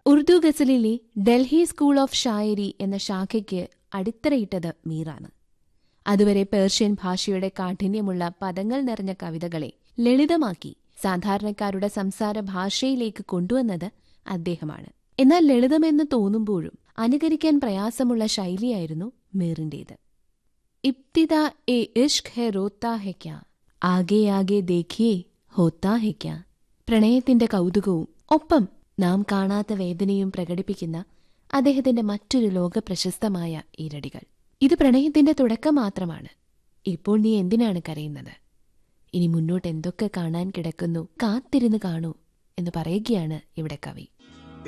ഉറുദു ഗസലിലെ Delhi school of Shayari എന്ന ശാഖയ്ക്ക് അടിത്തറയിട്ടത് മീറാണ് അതുവരെ പേർഷ്യൻ ഭാഷയുടെ കാഠിന്യമുള്ള പദങ്ങൾ നിറഞ്ഞ കവിതകളെ ലളിതമാക്കി സാധാരണക്കാരുടെ സംസാര ഭാഷയിലേക്ക് കൊണ്ടുവന്നത് അദ്ദേഹമാണ് എന്നാൽ ലളിതമെന്ന് തോന്നുമ്പോഴും അനുകരിക്കാൻ പ്രയാസമുള്ള ശൈലിയായിരുന്നു മീറിന്റേത് ഇബ്തിദ എ ഇഷ്ക് ഹെ റോത്താ ഹെ ക്യാ ആകെ ആകെ ദേഖിയേ ഹോത്താ ഹെ ക്യാ പ്രണയത്തിന്റെ കൗതുകവും ഒപ്പം നാം കാണാത്ത വേദനയും പ്രകടിപ്പിക്കുന്ന അദ്ദേഹത്തിന്റെ മറ്റൊരു ലോകപ്രശസ്തമായ ഈരടികൾ ഇത് പ്രണയത്തിന്റെ തുടക്കം മാത്രമാണ് ഇപ്പോൾ നീ എന്തിനാണ് കരയുന്നത് ഇനി മുന്നോട്ട് എന്തൊക്കെ കാണാൻ കിടക്കുന്നു കാത്തിരുന്ന് കാണൂ എന്ന് പറയുകയാണ് ഇവിടെ കവി